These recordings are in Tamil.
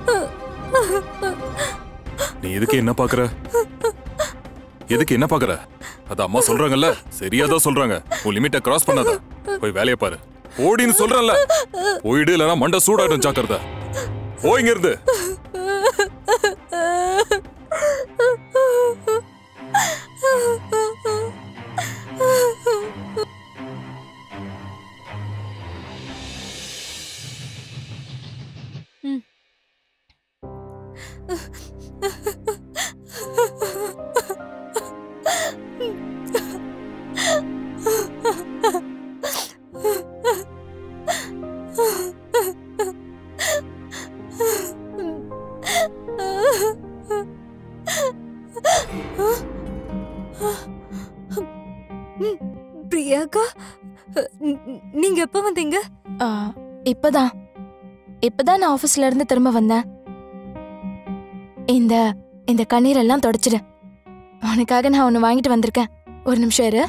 நீ எதுக்கு என்ன பாக்குற எதுக்கு என்ன பாக்குற அது அம்மா சொல்றாங்கல்ல சரியாதான் சொல்றாங்க உன் லிமிட்ட கிராஸ் பண்ணாத போய் வேலைய பாரு ஓடின்னு சொல்றேன்ல போயிடு இல்லைன்னா மண்டை சூடாயிடும் ஜாக்கிரதை போயிங்க இருந்து பிரியாக்கா ந- நீங்க எப்ப வந்தீங்க ஆ, இப்பதான் இப்பதான் நான் ஆபீஸ்ல இருந்து திரும்ப வந்தேன் இந்த இந்த கண்ணீர் எல்லாம் தொடச்சிடு உனக்காக நான் ஒன்னு வாங்கிட்டு வந்திருக்கேன் ஒரு நிமிஷம் இரு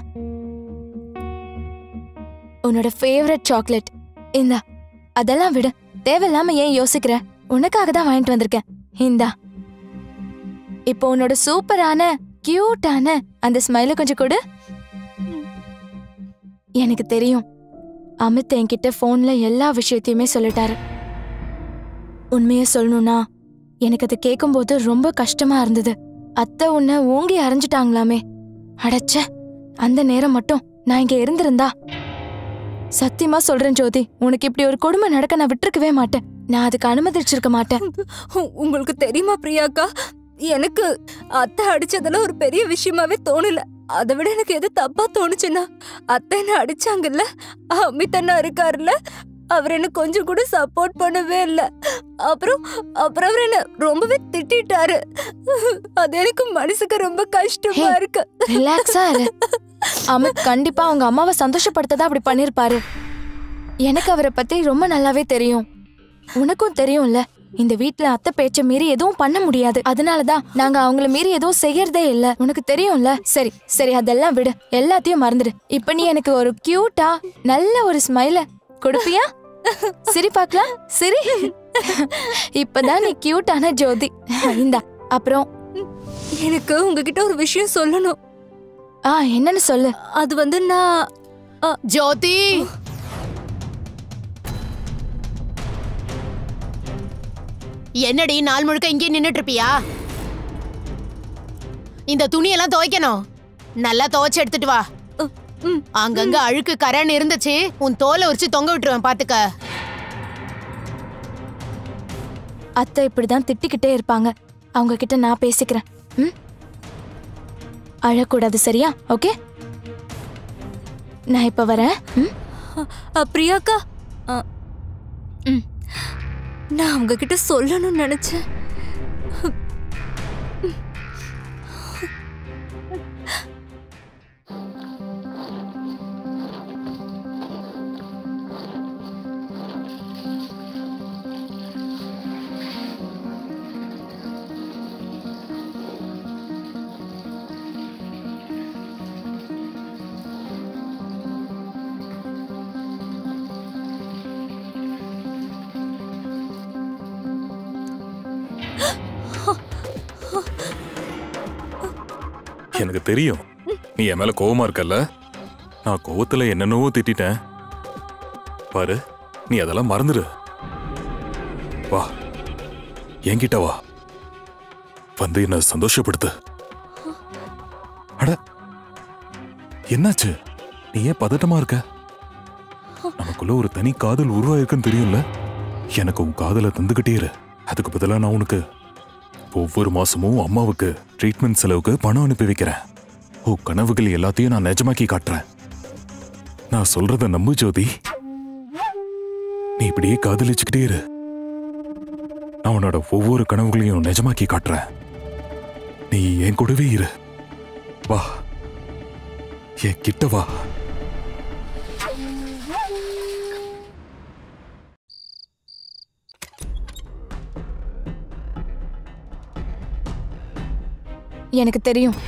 உன்னோட ஃபேவரட் சாக்லேட் இந்தா அதெல்லாம் விடு தேவையில்லாம ஏன் யோசிக்கிற உனக்காக தான் வாங்கிட்டு வந்திருக்கேன் இந்தா இப்போ உன்னோட சூப்பரான கியூட்டான அந்த ஸ்மைல கொஞ்சம் கொடு எனக்கு தெரியும் அமித் என்கிட்ட ஃபோன்ல எல்லா விஷயத்தையுமே சொல்லிட்டாரு உண்மையை சொல்லணும்னா எனக்கு அதை கேட்கும்போது ரொம்ப கஷ்டமா இருந்தது அத்தை உன்னை ஓங்கி அரைஞ்சிட்டாங்களாமே அடச்ச அந்த நேரம் மட்டும் நான் இங்க இருந்திருந்தா சத்தியமா சொல்றேன் ஜோதி உனக்கு இப்படி ஒரு கொடுமை நடக்க நான் விட்டுருக்கவே மாட்டேன் நான் அதுக்கு அனுமதிச்சிருக்க மாட்டேன் உ- உங்களுக்கு தெரியுமா பிரியாக்கா எனக்கு அத்தை அடிச்சதெல்லாம் ஒரு பெரிய விஷயமாவே தோணல அதை விட எனக்கு எது தப்பா தோணுச்சுன்னா அத்தை என்ன அடிச்சாங்கல்ல அமித் அண்ணா இருக்காருல்ல அவர் என்ன கொஞ்சம் கூட சப்போர்ட் பண்ணவே இல்ல அப்புறம் அப்புறம் அவர் என்ன ரொம்பவே திட்டிட்டாரு அது எனக்கு மனசுக்கு ரொம்ப கஷ்டமா ஹே. இருக்கு ரிலாக்ஸா இரு அமித் கண்டிப்பா அவங்க அம்மாவை சந்தோஷப்படுத்ததான் அப்படி பண்ணிருப்பாரு எனக்கு அவரை பத்தி ரொம்ப நல்லாவே தெரியும் உனக்கும் தெரியும்ல இந்த வீட்ல அத்தை பேச்ச மீறி எதுவும் பண்ண முடியாது அதனாலதான் நாங்க அவங்கள மீறி எதுவும் செய்யறதே இல்ல உனக்கு தெரியும்ல சரி சரி அதெல்லாம் விடு எல்லாத்தையும் மறந்துடு இப்ப நீ எனக்கு ஒரு கியூட்டா நல்ல ஒரு ஸ்மைல கொடுப்பியா சிரி பார்க்கலாம் சிரி இப்பதான் நீ கியூட்டான ஜோதி இந்தா அப்புறம் எனக்கு உங்ககிட்ட ஒரு விஷயம் சொல்லணும் ஆ என்னன்னு சொல்லு அது வந்து நான் ஜோதி என்னடி நாள் முழுக்க இங்கே நின்னுட்டு இருப்பியா இந்த துணியெல்லாம் துவைக்கணும் நல்லா துவைச்சு எடுத்துட்டு வா ம், அங்கங்க அழுக்கு கரன்னு இருந்துச்சு உன் தோலை உரிச்சு தொங்க விட்டுருவேன் பாத்துக்க அத்தை இப்படிதான் திட்டிக்கிட்டே இருப்பாங்க அவங்க கிட்ட நான் பேசிக்கிறேன் ம் அழக்கூடாது சரியா ஓகே நான் இப்ப வரேன் ம்? அ, பிரியாக்கா அ, ம். நான் உங்ககிட்ட சொல்லணும்னு நினைச்சேன் எனக்கு தெரியும் நீ என் மேல கோவமா இருக்கல்ல நான் கோவத்துல என்னென்னவோ திட்டிட்டேன் பாரு நீ அதெல்லாம் மறந்துடு வா என்கிட்ட வா வந்து என்ன சந்தோஷப்படுத்து அட என்னாச்சு நீ ஏன் பதட்டமா இருக்க நமக்குள்ள ஒரு தனி காதல் உருவாயிருக்குன்னு தெரியும்ல எனக்கு உன் காதலை தந்துகிட்டே இரு அதுக்கு பதிலா நான் உனக்கு ஒவ்வொரு மாசமும் அம்மாவுக்கு ட்ரீட்மெண்ட் செலவுக்கு பணம் அனுப்பி வைக்கிறேன் ஓ கனவுகள் எல்லாத்தையும் நான் நிஜமாக்கி காட்டுறேன் நான் சொல்றத நம்பு ஜோதி நீ இப்படியே காதலிச்சுக்கிட்டே இரு நான் உன்னோட ஒவ்வொரு கனவுகளையும் நிஜமாக்கி காட்டுறேன் நீ என் கூடவே இரு வா என் கிட்ட வா எனக்கு தெரியும்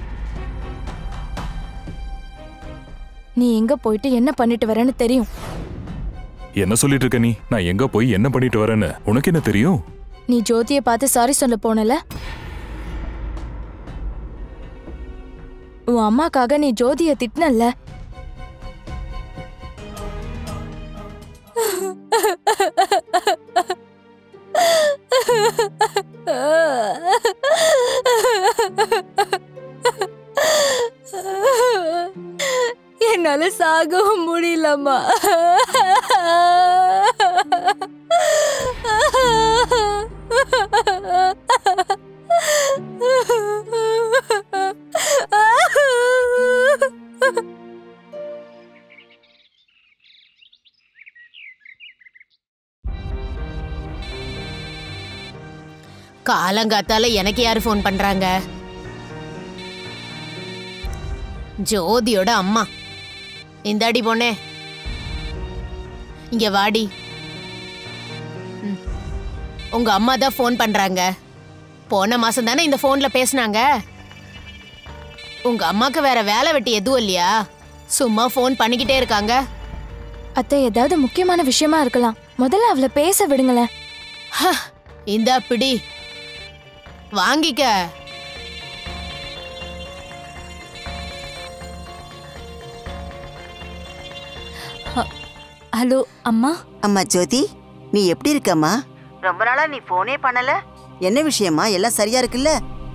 நீ எங்க போயிட்டு என்ன பண்ணிட்டு வரேன்னு தெரியும் என்ன சொல்லிட்டு இருக்க நீ நான் எங்க போய் என்ன பண்ணிட்டு வரேன்னு உனக்கு என்ன தெரியும் நீ ஜோதியை பார்த்து சாரி சொல்ல போனல உன் அம்மாக்காக நீ ஜோதிய திட்டினல்ல என்னால சாகவும் முடியலம்மா காலங்காத்தால எனக்கு யாரு ஃபோன் பண்றாங்க ஜோதியோட அம்மா இந்தாடி பொண்ணே இங்க வாடி ம். உங்க அம்மா தான் ஃபோன் பண்றாங்க போன மாசம் தானே இந்த ஃபோன்ல பேசுனாங்க உங்க அம்மாக்கு வேற வேலை வெட்டி எதுவும் இல்லையா சும்மா ஃபோன் பண்ணிக்கிட்டே இருக்காங்க அத்தை ஏதாவது முக்கியமான விஷயமா இருக்கலாம் முதல்ல அவளை பேச விடுங்களேன் ஹ, இந்தா பிடி வாங்கிக்க ஹலோ அம்மா அம்மா ஜோதி நீ எப்படி இருக்கம்மா ரொம்ப நாளா நீ போனே பண்ணல என்ன விஷயமா எல்லாம் சரியா இருக்குல்ல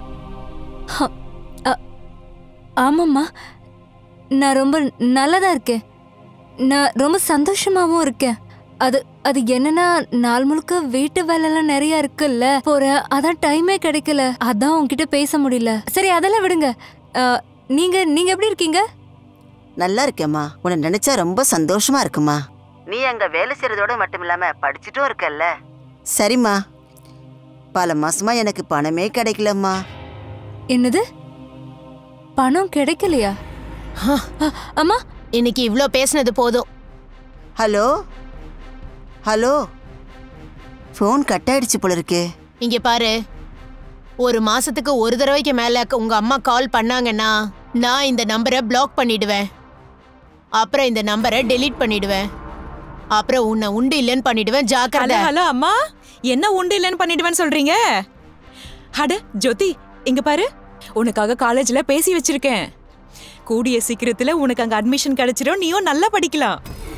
ஆமாம்மா நான் ரொம்ப நல்லதா இருக்கேன் நான் ரொம்ப சந்தோஷமாவும் இருக்கேன் அது அது என்னன்னா நாள் முழுக்க வீட்டு வேலைலாம் நிறைய இருக்குல்ல போற அதான் டைமே கிடைக்கல அதான் உன்கிட்ட பேச முடியல சரி அதெல்லாம் விடுங்க அ, நீங்க நீங்க எப்படி இருக்கீங்க நல்லா இருக்கேம்மா உன்னை நினைச்சா ரொம்ப சந்தோஷமா இருக்குமா நீ அங்க வேலை செய்யறதோட மட்டும் இல்லாம படிச்சுட்டும் இருக்கல்ல சரிம்மா பல மாசமா எனக்கு பணமே கிடைக்கலம்மா என்னது பணம் கிடைக்கலையா ஹ, அ, அம்மா இன்னைக்கு இவ்ளோ பேசுனது போதும் ஹலோ ஹலோ ஃபோன் கட் ஆயிடுச்சு போல இருக்கே இங்க பாரு ஒரு மாசத்துக்கு ஒரு தடவைக்கு மேல உங்க அம்மா கால் பண்ணாங்கன்னா நான் இந்த நம்பரை பிளாக் பண்ணிடுவேன் அப்புறம் இந்த நம்பரை டெலீட் பண்ணிடுவேன் அப்புறம் உன்னை உண்டு இல்லைன்னு பண்ணிடுவேன் ஹலோ ஜாக்கிரதை ஹலோ அம்மா என்ன உண்டு இல்லைன்னு பண்ணிடுவேன்னு சொல்றீங்க அட ஜோதி இங்க பாரு உனக்காக காலேஜ்ல பேசி வச்சிருக்கேன் கூடிய சீக்கிரத்துல உனக்கு அங்க அட்மிஷன் கிடைச்சிடும் நீயும் நல்லா படிக்கலாம்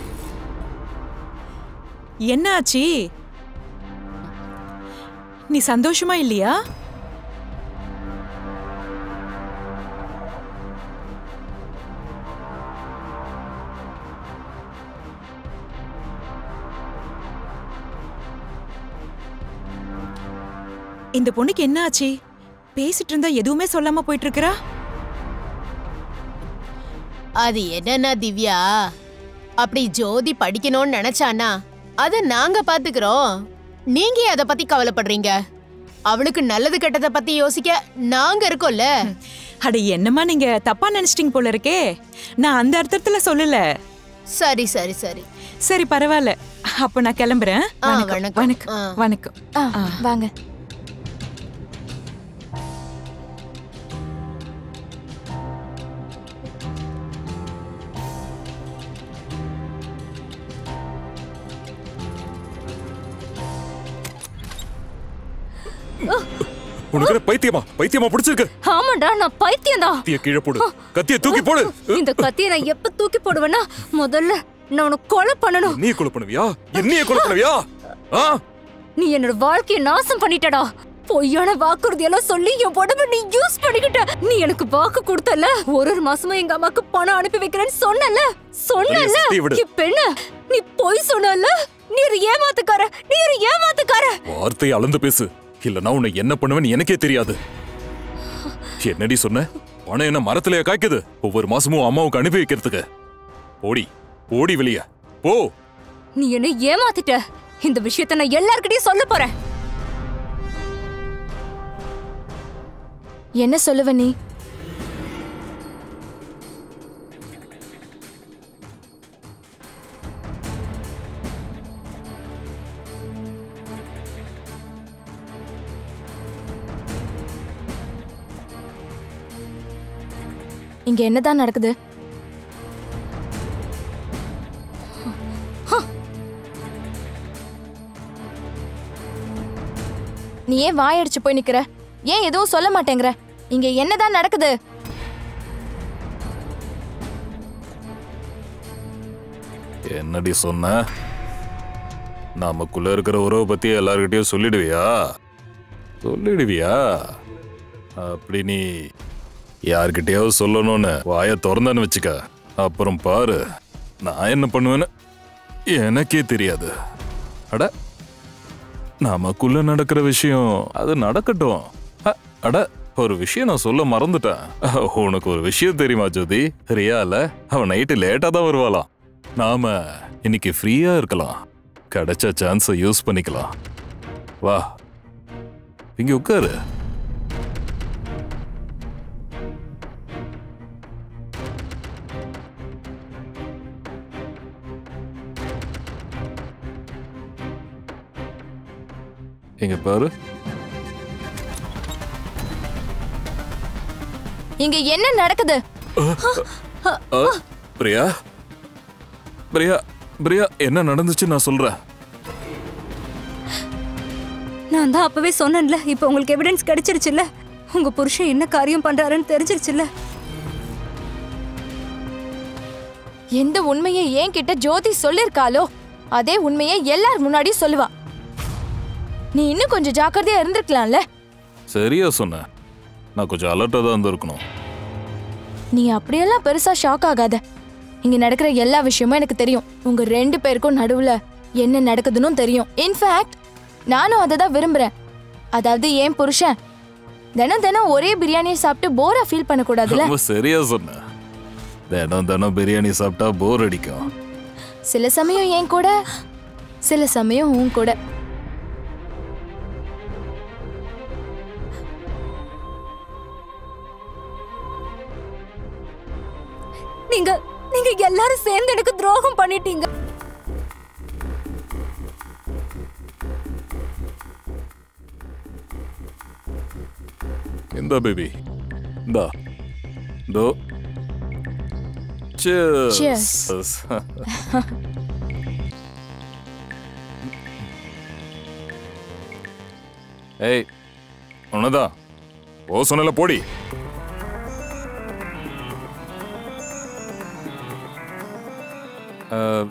என்ன ஆச்சு நீ சந்தோஷமா இல்லையா இந்த பொண்ணுக்கு என்ன ஆச்சு பேசிட்டு இருந்தா எதுவுமே சொல்லாம போயிட்டு இருக்கறா அது என்னன்னா திவ்யா அப்படி ஜோதி படிக்கணும்னு நினைச்சானா அத நாங்க பாத்துக்கிறோம் நீங்க அத பத்தி கவலைப்படுறீங்க அவளுக்கு நல்லது கெட்டதை பத்தி யோசிக்க நாங்க இருக்கோம்ல அட என்னம்மா நீங்க தப்பா நினைச்சிட்டீங்க போல இருக்கே நான் அந்த அர்த்தத்துல சொல்லல சரி சரி சரி சரி பரவாயில்ல அப்ப நான் கிளம்புறேன் ஆ, வணக்கம் வணக்கம். வணக்கம் ஆ. வணக்கம் ஆ, வாங்க உனக்கு என்ன பைத்தியமா பைத்தியமா பிடிச்சிருக்கு ஆமாடா நான் பைத்தியம்தான் கத்திய கீழே போடு கத்திய தூக்கி போடு இந்த கத்தியை நான் எப்ப தூக்கி போடுவேன்னா முதல்ல நான் உனக்கு கொலை பண்ணணும் நீ கொலை பண்ணுவியா என்னைய கொலை பண்ணுவியா ஆ நீ என்னோட வாழ்க்கைய நாசம் பண்ணிட்டடா பொய்யான வாக்குறுதி எல்லாம் சொல்லி என் உடம்ப நீ யூஸ் பண்ணிக்கிட்ட நீ எனக்கு வாக்கு கொடுத்தல ஒரு ஒரு மாசமா எங்க அம்மாக்கு பணம் அனுப்பி வைக்கிறேன்னு சொன்னல சொன்னல சக்தியை விடு. இப்ப என்ன நீ பொய் சொன்னல நீ ஒரு ஏமாத்துக்கார நீ ஒரு ஏமாத்துக்கார வார்த்தையை அளந்து பேசு இல்லனா உன்னை என்ன பண்ணுவேன்னு எனக்கே தெரியாது என்னடி சொன்ன பணம் என்ன மரத்திலேயே காய்க்குது ஒவ்வொரு மாசமும் அம்மாவுக்கு அனுப்பி வைக்கிறதுக்கு ஓடி ஓடி வெளிய போ நீ என்ன ஏமாத்திட்ட இந்த விஷயத்த நான் எல்லார்கிட்டயும் சொல்ல போறேன் என்ன சொல்லுவ நீ இங்க என்னதான் நடக்குது நீ ஏன் வாயடிச்சு போய் நிக்கிற ஏன் எதுவும் சொல்ல மாட்டேங்கிற இங்க என்னதான் நடக்குது என்னடி சொன்ன நமக்குள்ள இருக்கிற உறவை பத்தி எல்லார்கிட்டயும் சொல்லிடுவியா சொல்லிடுவியா அப்படி நீ யார்கிட்டயாவது சொல்லணும்னு வாயை திறந்தான்னு வச்சுக்க அப்புறம் பாரு நான் என்ன பண்ணுவேன்னு எனக்கே தெரியாது அட நமக்குள்ள நடக்கிற விஷயம் அது நடக்கட்டும் அ, அட ஒரு விஷயம் நான் சொல்ல மறந்துட்டேன் உனக்கு ஒரு விஷயம் தெரியுமா ஜோதி ரியால அவன் நைட்டு லேட்டா தான் வருவாளாம் நாம இன்னைக்கு ஃப்ரீயா இருக்கலாம் கிடைச்ச சான்ஸை யூஸ் பண்ணிக்கலாம் வா இங்க உட்காரு இங்க பாரு இங்க என்ன நடக்குது அ, பிரியா பிரியா பிரியா என்ன நடந்துச்சு நான் சொல்றேன் நான் தான் அப்பவே சொன்னேன்ல இப்போ உங்களுக்கு எவிடன்ஸ் கிடைச்சிருச்சுல்ல உங்க புருஷன் என்ன காரியம் பண்றாருன்னு தெரிஞ்சிருச்சுல்ல எந்த உண்மையை என்கிட்ட ஜோதி சொல்லிருக்காளோ அதே உண்மையை எல்லார் முன்னாடியும் சொல்லுவா நீ இன்னும் கொஞ்சம் ஜாக்கிரதையா இருந்திருக்கலாம்ல சரியா சொன்ன நான் கொஞ்சம் அலர்ட்டா தான் இருந்திருக்கணும் நீ அப்படியெல்லாம் பெருசா ஷாக் ஆகாத இங்க நடக்கிற எல்லா விஷயமும் எனக்கு தெரியும் உங்க ரெண்டு பேருக்கும் நடுவுல என்ன நடக்குதுன்னு தெரியும் இன்ஃபேக்ட் நானும் அதை தான் விரும்புறேன் அதாவது ஏன் புருஷன் தினம் தினம் ஒரே பிரியாணியை சாப்பிட்டு போரா ஃபீல் பண்ணக்கூடாதுல்ல ரொம்ப சரியா சொன்ன தினம் தினம் பிரியாணி சாப்பிட்டா போர் அடிக்கும் சில சமயம் ஏன் கூட சில சமயம் உன் கூட நீங்க நீங்க எல்லாரும் சேர்ந்து எனக்கு துரோகம் பண்ணிட்டீங்க இந்த பேபி இந்தா தோ Cheers. Cheers. ஏய் உன்னதான் ஓ சொன்னல போடி அஹ்,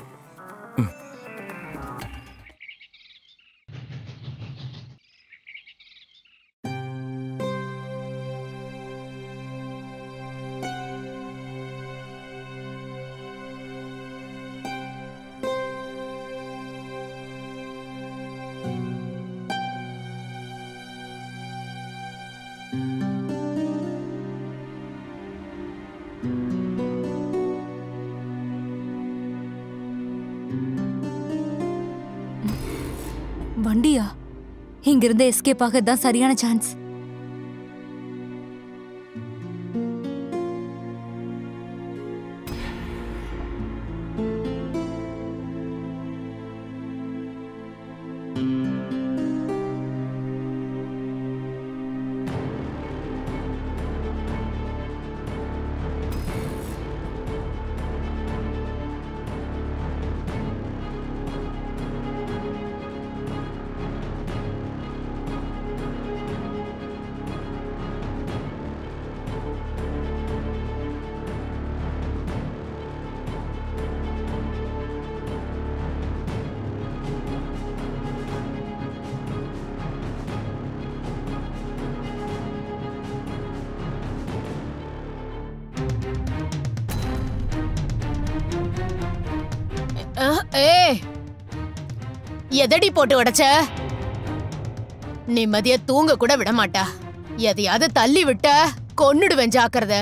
வண்டியா இங்கிருந்து எஸ்கேப் ஆக தான் சரியான சான்ஸ் அஹ், ஏய் எதடி போட்டு உடைச்ச நிம்மதியா தூங்க கூட விட மாட்டா எதையாவது தள்ளி விட்ட கொன்னுடுவேன் ஜாக்கிரதை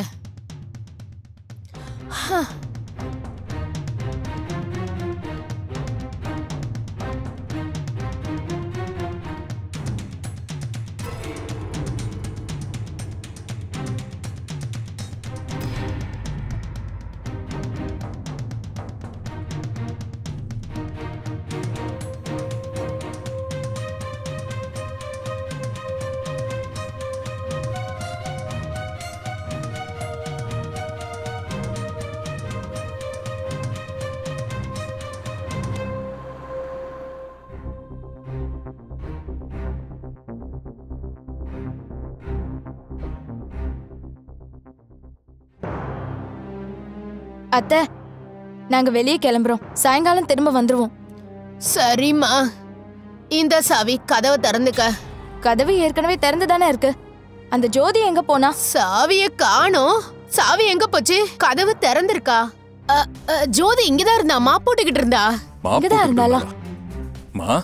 அத்தை நாங்க வெளியே கிளம்புறோம் சாயங்காலம் திரும்ப வந்துருவோம் சரிம்மா இந்த சாவி கதவை திறந்துக்க கதவு ஏற்கனவே திறந்து தானே இருக்கு அந்த ஜோதி எங்க போனா சாவிய காணோம் சாவி எங்க போச்சு கதவு திறந்திருக்கா அ, அ, ஜோதி இங்கதான் இருந்தா மா போட்டுக்கிட்டு இருந்தா மாப் இங்கதான் இருந்தாளா? போட்டுக்கிட்டு மா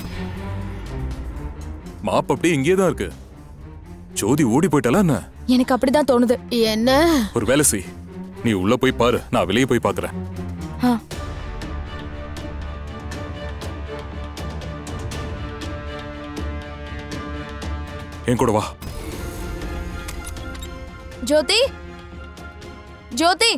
மாப் அப்படியே இங்கே தான் இருக்கு ஜோதி ஓடி போயிட்டாளா என்ன எனக்கு அப்படிதான் தோணுது என்ன ஒரு வேலை செய் நீ உள்ள போய் பாரு நான் வெளியே போய் பாக்குறேன் ஆ, என் கூட வா ஜோதி ஜோதி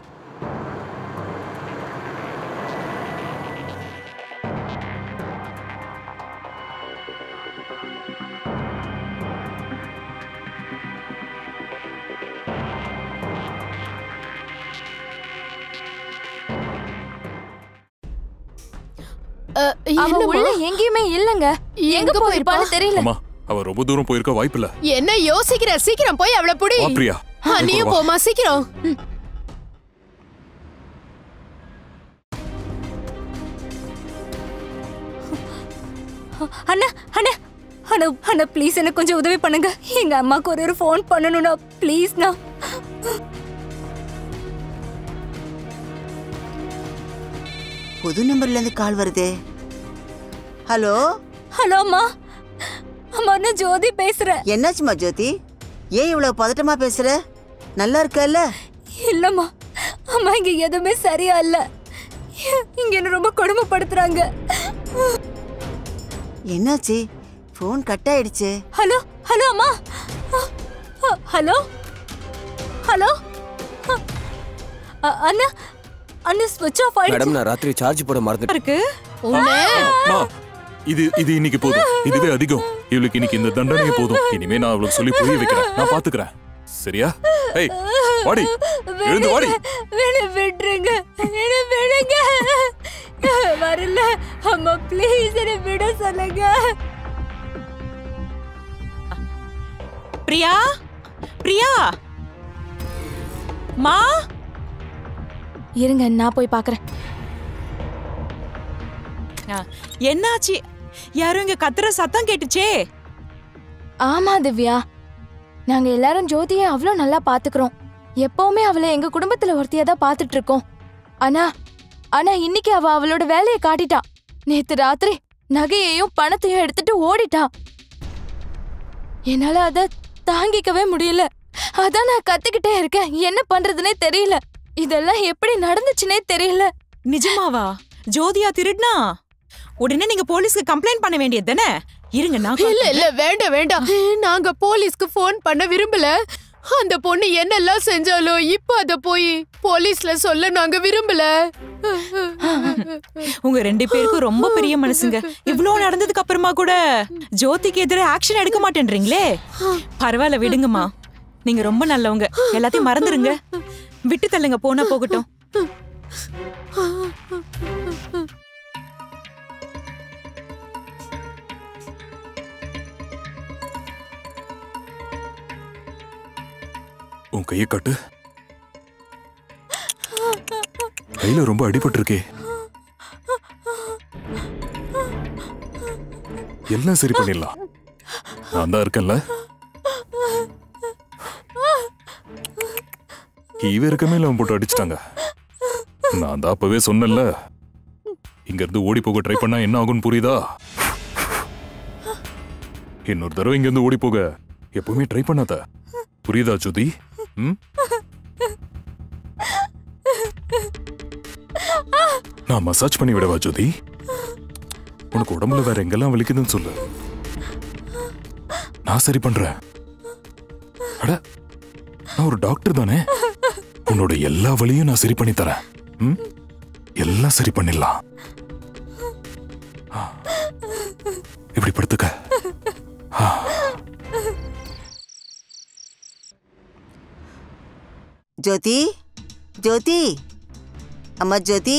அ, அவ என்னம்மா? உள்ள எங்கேயுமே இல்லங்க எங்க எங்க போயிருப்பான்னு போயிருப்பா? தெரியல அம்மா அவ ரொம்ப தூரம் போயிருக்க வாய்ப்பில்ல என்ன யோசிக்கிற சீக்கிரம் போய் அவளை புடி வா பிரியா ஆ, என் கூட நீயும் வா. போமா சீக்கிரம் அண்ணா அண்ணா அண்ணா அண்ணா ப்ளீஸ் எனக்கு கொஞ்சம் உதவி பண்ணுங்க எங்க அம்மாக்கு ஒரு ஒரு ஃபோன் பண்ணணும்ண்ணா ப்ளீஸ்ண்ணா புது நம்பர்ல இருந்து கால் வருதே ஹலோ ஹலோ அம்மா அம்மா நான் ஜோதி பேசுறேன் என்னாச்சுமா ஜோதி ஏன் இவ்வளவு பதட்டமா பேசுற நல்லா இருக்கல்ல இல்லம்மா அம்மா இங்க எதுவுமே சரியா இல்ல இங்க என்ன ரொம்ப கொடுமைப்படுத்துறாங்க என்னாச்சு ஃபோன் கட் ஆயிடுச்சு ஹலோ ஹலோ அம்மா அ, அ, ஹலோ ஹலோ அ, அ, அண்ணா அண்ணா ஸ்விட்ச் ஆஃப் ஆயிடுச்சு மேடம் நான் ராத்திரி சார்ஜ் போட மறந்துட்டேன் இருக்கு உன்னை அம்மா இது இது இன்னைக்கு போதும் இதுவே அதிகம் இவளுக்கு இன்னைக்கு இந்த தண்டனையே போதும் இனிமே நான் அவளுக்கு சொல்லி புரிய வைக்கிறேன் நான் பாத்துக்கிறேன் சரியா ஏய் வாடி எழுந்து வாடி வேணு விட்டுருங்க என்ன விடுங்க வரல அம்மா ப்ளீஸ் என்ன விட சொல்லுங்க பிரியா பிரியா மா இருங்க நான் போய் பாக்குறேன் ஆ, என்னாச்சு யாரும் இங்க கத்துற சத்தம் கேட்டுச்சே ஆமா திவ்யா நாங்க எல்லாரும் ஜோதியை அவ்வளோ நல்லா பாத்துக்கிறோம் எப்பவுமே அவளை எங்க குடும்பத்துல ஒருத்தியா தான் பாத்துட்டு இருக்கோம் ஆனா ஆனா இன்னைக்கு அவ அவளோட வேலையை காட்டிட்டா நேத்து ராத்திரி நகையையும் பணத்தையும் எடுத்துட்டு ஓடிட்டா என்னால அத தாங்கிக்கவே முடியல அதான் நான் கத்துக்கிட்டே இருக்கேன் என்ன பண்றதுனே தெரியல இதெல்லாம் எப்படி நடந்துச்சுனே தெரியல நிஜமாவா ஜோதியா திருடுனா உடனே நீங்க போலீஸ்க்கு கம்ப்ளைண்ட் பண்ண வேண்டியது தானே இருங்க நான் call இல்ல இல்ல வேண்டாம் வேண்டாம் நாங்க போலீஸ்க்கு ஃபோன் பண்ண விரும்பல அந்த பொண்ணு என்னெல்லாம் செஞ்சாலோ இப்ப அத போய் போலீஸ்ல சொல்ல நாங்க விரும்பல உங்க ரெண்டு பேருக்கும் ரொம்ப பெரிய மனசுங்க இவ்ளோ நடந்ததுக்கு அப்புறமா கூட ஜோதிக்கு எதிராக ஆக்ஷன் எடுக்க மாட்டேன்றீங்களே பரவாயில்ல விடுங்கம்மா நீங்க ரொம்ப நல்லவங்க எல்லாத்தையும் மறந்துருங்க விட்டு தள்ளுங்க போனா போகட்டும் உன் கையை கட்டு கையில ரொம்ப அடிபட்டிருக்கே எல்லாம் சரி பண்ணிடலாம் நான் தான் இருக்கேன்ல இவ இருக்கமே அவன் போட்டு அடிச்சிட்டாங்க நான் தான் அப்பவே சொன்னேன்ல இங்க இருந்து ஓடி போக ட்ரை பண்ணா என்ன ஆகும்னு புரியுதா இன்னொரு தடவை இங்க இருந்து ஓடி போக எப்பவுமே ட்ரை பண்ணாத புரியுதா ஜோதி ம் நான் மசாஜ் பண்ணி விடவா ஜோதி உனக்கு உடம்புல வேற எங்கெல்லாம் வலிக்குதுன்னு சொல்லு நான் சரி பண்றேன் அட நான் ஒரு டாக்டர் தானே உன்னோட எல்லா வலியும் நான் சரி பண்ணி தரேன் ம்? எல்லாம் சரி பண்ணிடலாம் ஆ. இப்படி படுத்துக்க ஆ. ஜோதி ஜோதி அம்மா ஜோதி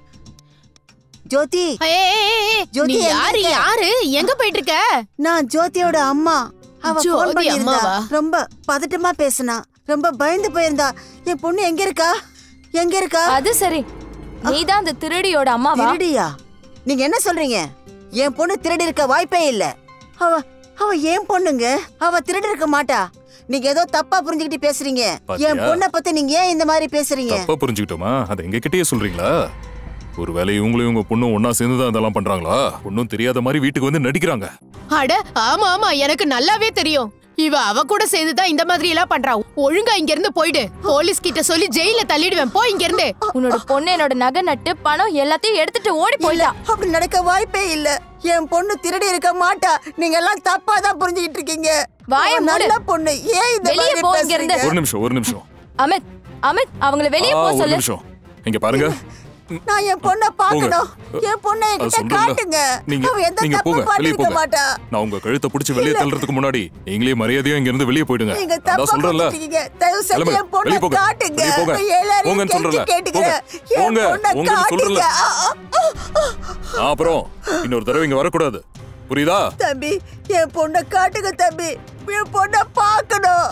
ஜோதி ஏய், ஏய், ஏய், ஏய், ஜோதி, நீ எங்க யாரு இருக்க? யாரு எங்க போயிட்டு இருக்க நான் ஜோதியோட அம்மா அவ ஜோதி ஃபோன் பண்ணியிருந்தா அம்மாவா? ரொம்ப பதட்டமா பேசினா ரொம்ப பயந்து போயிருந்தா என் பொண்ணு எங்க இருக்கா எங்க இருக்கா அது சரி நீதான் அந்த திருடியோட அம்மாவா திருடியா நீங்க என்ன சொல்றீங்க என் பொண்ணு திருடி இருக்க வாய்ப்பே இல்ல அவ அவ ஏன் பொண்ணுங்க அவ திருடி இருக்க மாட்டா நீங்க ஏதோ தப்பா புரிஞ்சுக்கிட்டு பேசுறீங்க பாத்தியா? என் பொண்ணை பத்தி நீங்க ஏன் இந்த மாதிரி பேசுறீங்க தப்பா புரிஞ்சுக்கிட்டோமா அதை எங்க கிட்டயே சொல்றீங்களா ஒருவேளை இவங்களும் இவங்க பொண்ணும் ஒன்னா சேர்ந்து தான் இதெல்லாம் பண்றாங்களா ஒன்னும் தெரியாத மாதிரி வீட்டுக்கு வந்து நடிக்கிறாங்க அட ஆமா ஆமா எனக்கு நல்லாவே தெரியும் இவ அவ கூட சேர்ந்து தான் இந்த மாதிரி எல்லாம் பண்றா ஒழுங்கா இங்க இருந்து போயிடு போலீஸ் கிட்ட சொல்லி ஜெயில தள்ளிடுவேன் போ இங்க இருந்து உன்னோட பொண்ணு என்னோட நகை நட்டு பணம் எல்லாத்தையும் எடுத்துட்டு ஓடி இல்ல போயிட்டா அப்படி நடக்க வாய்ப்பே இல்ல என் பொண்ணு திருடி இருக்க மாட்டா நீங்க எல்லாம் தப்பா தான் புரிஞ்சுக்கிட்டு இருக்கீங்க வாயை அவ மூடு. நல்ல பொண்ணு ஏன் இந்த வெளிய மாதிரி போ இங்க இருந்து. பேசுறீங்க ஒரு நிமிஷம் ஒரு நிமிஷம் அமித் அமித் அவங்கள வெளியே ஆ, போ ஒரு சொல்லு நிமிஷம் இங்க பாருங்க நான் என் பொண்ணை பார்க்கணும் என் பொண்ணை அது என்கிட்ட சொல்றேன்ல. காட்டுங்க நீங்க அவ எந்த நீங்க தப்பு போங்க வெளிய பண்ணிருக்க போங்க மாட்டா நான் உங்க கழுத்தை பிடிச்சி வெளியே தள்ளுறதுக்கு முன்னாடி நீங்களே மரியாதையா இங்க இருந்து வெளியே போயிடுங்க நீங்க அதான் தப்பா சொல்றேன்ல புரிஞ்சுட்டீங்க தயவு செஞ்சு கிளம்புங்க. என் பொண்ணை வெளிய போங்க. காட்டுங்க வெளிய போங்க. எல்லாரையும் போங்கன்னு கெஞ்சி சொல்றேன்ல. கேட்டுக்கிறேன். என் போங்க. பொண்ணை போங்கன்னு காட்டுங்க. சொல்றேன்ல. ஆ, ஆ, ஆ. ஆ, அப்புறம் இன்னொரு தடவை இங்க வரக்கூடாது புரியுதா தம்பி என் பொண்ணை காட்டுங்க தம்பி என் பொண்ணை பார்க்கணும்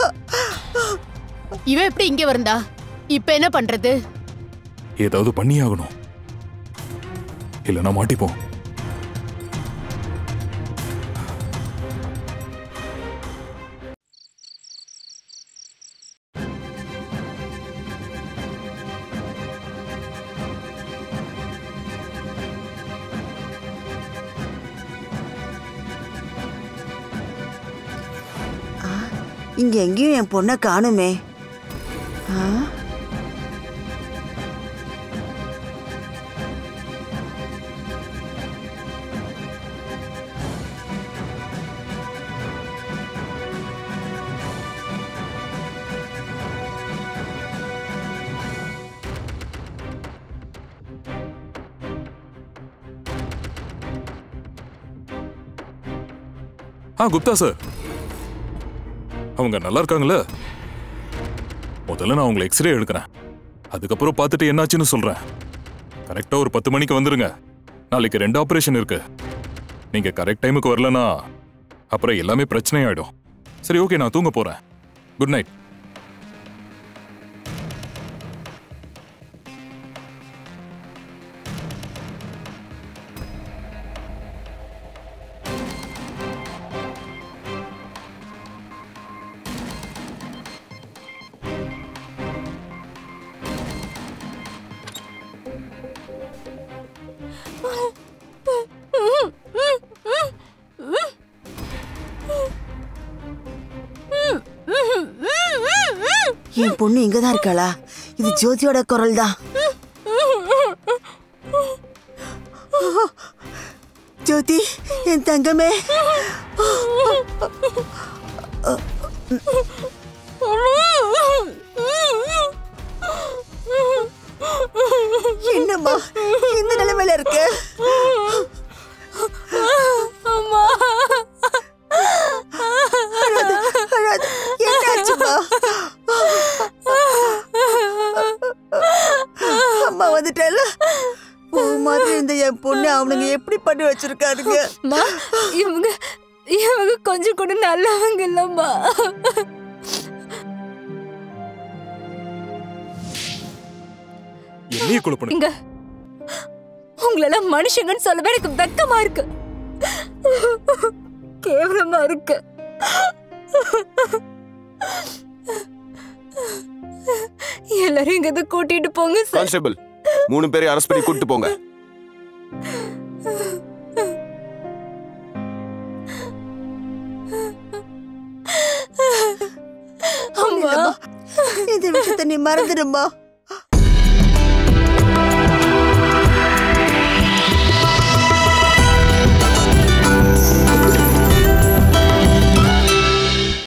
இவ எப்படி இங்க வந்தா இப்ப என்ன பண்றது ஏதாவது பண்ணி ஆகணும் இல்லைன்னா மாட்டிப்போம் இங்க எங்கேயும் என் பொண்ணை காணுமே ஆ? ஆ குப்தா சார் அவங்க நல்லா இருக்காங்களே முதல்ல நான் அவங்களை எக்ஸ்ரே எடுக்கிறேன் அதுக்கப்புறம் பார்த்துட்டு என்னாச்சுன்னு சொல்றேன் கரெக்டா ஒரு பத்து மணிக்கு வந்துருங்க நாளைக்கு ரெண்டு ஆபரேஷன் இருக்கு நீங்க கரெக்ட் டைமுக்கு வரலனா அப்புறம் எல்லாமே பிரச்சனை ஆயிடும் சரி ஓகே நான் தூங்க போறேன் குட் நைட் என் பொண்ணு இங்கதான் இருக்காளா இது ஜோதியோட குரல் தான் ஜோதி என் தங்கமே என்னம்மா இந்த நிலைமையில இருக்கு அம்மா அழாத, அழாத. என்னாச்சும்மா அம்மா வந்துட்டல பூ மாதிரி இந்த என் பொண்ணு அவனுங்க எப்படி பண்ணி வச்சிருக்காருங்க அம்மா இவங்க இவங்க கொஞ்சம் கூட நல்லவங்க இல்லம்மா என்னையே கொலை பண்ணு இங்க உங்களெல்லாம் மனுஷங்கன்னு சொல்லவே எனக்கு வெக்கமா இருக்கு கேவலமா இருக்கு எல்லாரும் இங்க இருந்து கூட்டிட்டு போங்க சார் கான்ஸ்டபிள் மூணு பேரையும் அரெஸ்ட் பண்ணி கூட்டிட்டு போங்க அம்மா இந்த விஷயத்த நீ மறந்துடுமா